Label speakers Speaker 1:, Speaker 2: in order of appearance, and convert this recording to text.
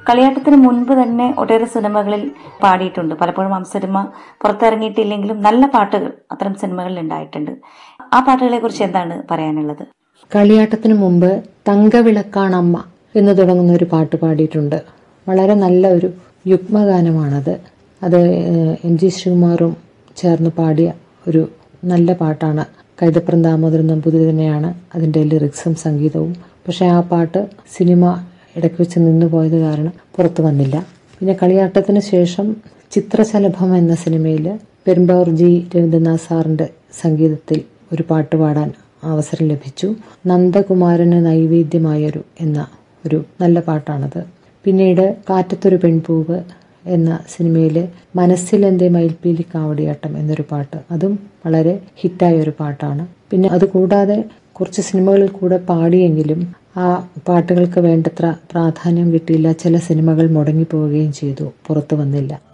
Speaker 1: കളിയാട്ടത്തിന് മുൻപ് തന്നെ ഒട്ടേറെ സിനിമകളിൽ പാടിയിട്ടുണ്ട് പലപ്പോഴും അംസരിമ പുറത്തിറങ്ങിയിട്ടില്ലെങ്കിലും നല്ല പാട്ടുകൾ അത്തരം സിനിമകളിൽ ഉണ്ടായിട്ടുണ്ട് ആ പാട്ടുകളെ കുറിച്ച് എന്താണ് പറയാനുള്ളത്
Speaker 2: കളിയാട്ടത്തിന് മുമ്പ് തങ്കവിളക്കാണമ്മ എന്ന് തുടങ്ങുന്ന ഒരു പാട്ട് പാടിയിട്ടുണ്ട് വളരെ നല്ല ഒരു യുഗ്മഗാനമാണത് അത് ഏഹ്, എം ജി ശ്രീകുമാറും ചേർന്ന് പാടിയ ഒരു നല്ല പാട്ടാണ് കൈതപ്രം ദാമോദരൻ നമ്പൂതിരി തന്നെയാണ് അതിൻ്റെ ലിറിക്സും സംഗീതവും പക്ഷേ ആ പാട്ട് സിനിമ ഇടയ്ക്ക് വെച്ച് നിന്നു പോയത് കാരണം പുറത്തു വന്നില്ല പിന്നെ കളിയാട്ടത്തിന് ശേഷം ചിത്രശലഭം എന്ന സിനിമയിൽ പെരുമ്പാവൂർ ജി രവീന്ദ്രനാഥ് സാറിൻ്റെ സംഗീതത്തിൽ ഒരു പാട്ട് പാടാൻ അവസരം ലഭിച്ചു നന്ദകുമാരന് നൈവേദ്യമായൊരു എന്ന ഒരു നല്ല പാട്ടാണത് പിന്നീട് കാറ്റത്തൊരു പെൺപൂവ് എന്ന സിനിമയിലെ മനസ്സിലെന്തേ മയിൽപ്പീലി കാവടിയാട്ടം എന്നൊരു പാട്ട് അതും വളരെ ഹിറ്റായ ഒരു പാട്ടാണ് പിന്നെ അതുകൂടാതെ കുറച്ച് സിനിമകളിൽ കൂടെ പാടിയെങ്കിലും ആ പാട്ടുകൾക്ക് വേണ്ടത്ര പ്രാധാന്യം കിട്ടിയില്ല ചില സിനിമകൾ മുടങ്ങിപ്പോവുകയും ചെയ്തു പുറത്തു വന്നില്ല